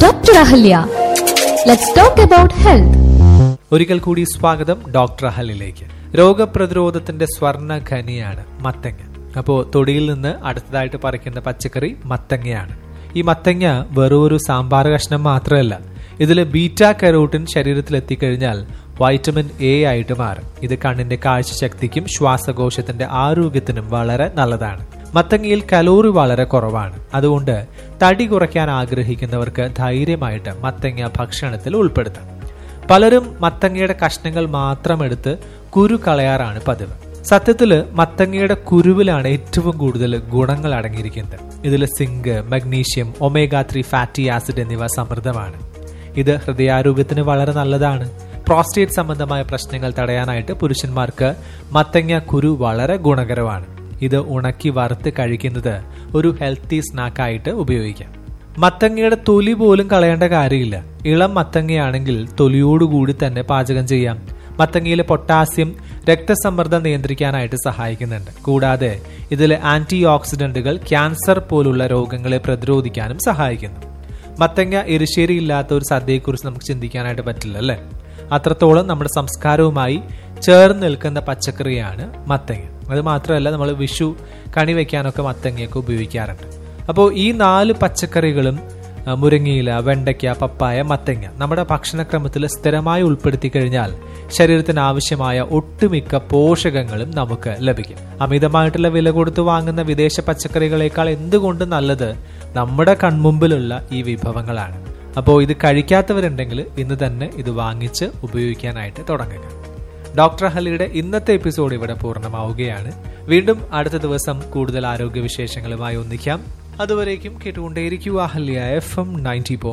Dr. Ahalya. Let's talk about health. ഒരിക്കൽ കൂടി സ്വാഗതം ഡോക്ടർ അഹലിലേക്ക് രോഗപ്രതിരോധത്തിന്റെ സ്വർണ്ണ ഖനിയാണ് മത്തങ്ങ അപ്പോൾ തൊടിയിൽ നിന്ന് അടുത്തതായിട്ട് പറിക്കുന്ന പച്ചക്കറി മത്തങ്ങയാണ് ഈ മത്തങ്ങ വെറും ഒരു സാമ്പാർ കഷ്ണം മാത്രമല്ല ഇതിൽ ബീറ്റ കരോട്ടിൻ ശരീരത്തിൽ എത്തിക്കഴിഞ്ഞാൽ വൈറ്റമിൻ എ ആയിട്ട് മാറും ഇത് കണ്ണിന്റെ കാഴ്ചശക്തിക്കും ശ്വാസകോശത്തിന്റെ ആരോഗ്യത്തിനും വളരെ നല്ലതാണ് മത്തങ്ങയിൽ കലോറി വളരെ കുറവാണ് അതുകൊണ്ട് തടി കുറയ്ക്കാൻ ആഗ്രഹിക്കുന്നവർക്ക് ധൈര്യമായിട്ട് മത്തങ്ങ ഭക്ഷണത്തിൽ ഉൾപ്പെടുത്താം പലരും മത്തങ്ങയുടെ കഷ്ണങ്ങൾ മാത്രം എടുത്ത് കുരു കളയാറാണ് പതിവ് സത്യത്തില് മത്തങ്ങയുടെ കുരുവിലാണ് ഏറ്റവും കൂടുതൽ ഗുണങ്ങൾ അടങ്ങിയിരിക്കുന്നത് ഇതിൽ zinc magnesium omega three fatty acid എന്നിവ സമൃദ്ധമാണ് ഇത് ഹൃദയാരോഗ്യത്തിന് വളരെ നല്ലതാണ് പ്രോസ്റ്റേറ്റ് സംബന്ധമായ പ്രശ്നങ്ങൾ തടയാനായിട്ട് പുരുഷന്മാർക്ക് മത്തങ്ങ കുരു വളരെ ഗുണകരമാണ് ഇത് ഉണക്കി വറുത്ത് കഴിക്കുന്നത് ഒരു ഹെൽത്തി സ്നാക്കായിട്ട് ഉപയോഗിക്കാം മത്തങ്ങയുടെ തൊലി പോലും കളയേണ്ട കാര്യമില്ല ഇളം മത്തങ്ങയാണെങ്കിൽ തൊലിയോടുകൂടി തന്നെ പാചകം ചെയ്യാം മത്തങ്ങയിലെ പൊട്ടാസ്യം രക്തസമ്മർദ്ദം നിയന്ത്രിക്കാനായിട്ട് സഹായിക്കുന്നുണ്ട് കൂടാതെ ഇതിലെ ആന്റി ഓക്സിഡന്റുകൾ ക്യാൻസർ പോലുള്ള രോഗങ്ങളെ പ്രതിരോധിക്കാനും സഹായിക്കുന്നു മത്തങ്ങ എരിശ്ശേരി ഇല്ലാത്ത ഒരു സദ്യയെക്കുറിച്ച് നമുക്ക് ചിന്തിക്കാനായിട്ട് പറ്റില്ല അല്ലേ അത്രത്തോളം നമ്മുടെ സംസ്കാരവുമായി ചേർന്ന് നിൽക്കുന്ന പച്ചക്കറിയാണ് മത്തങ്ങ അത് മാത്രമല്ല നമ്മൾ വിഷു കണി വെക്കാനൊക്കെ മത്തങ്ങയൊക്കെ ഉപയോഗിക്കാറുണ്ട് അപ്പോൾ ഈ നാല് പച്ചക്കറികളും ആ, മുരിങ്ങയില വെണ്ടയ്ക്ക പപ്പായ മത്തങ്ങ നമ്മുടെ ഭക്ഷണക്രമത്തിൽ സ്ഥിരമായി ഉൾപ്പെടുത്തി കഴിഞ്ഞാൽ ശരീരത്തിന് ആവശ്യമായ ഒട്ടുമിക്ക പോഷകങ്ങളും നമുക്ക് ലഭിക്കും അമിതമായിട്ടുള്ള വില കൊടുത്ത് വാങ്ങുന്ന വിദേശ പച്ചക്കറികളെക്കാൾ എന്തുകൊണ്ട് നല്ലത് നമ്മുടെ കൺമുമ്പിലുള്ള ഈ വിഭവങ്ങളാണ് അപ്പോൾ ഇത് കഴിക്കാത്തവരുണ്ടെങ്കിൽ ഇന്ന് തന്നെ ഇത് വാങ്ങിച്ച് ഉപയോഗിക്കാനായിട്ട് തുടങ്ങുക ഡോക്ടർ ഹലിയുടെ ഇന്നത്തെ എപ്പിസോഡ് ഇവിടെ പൂർണ്ണമാവുകയാണ് വീണ്ടും അടുത്ത ദിവസം കൂടുതൽ ആരോഗ്യ വിശേഷങ്ങളുമായി ഒന്നിക്കാം അതുവരേക്കും കേട്ടുകൊണ്ടേയിരിക്കുക അഹല്യ എഫ് എം നയൻറ്റി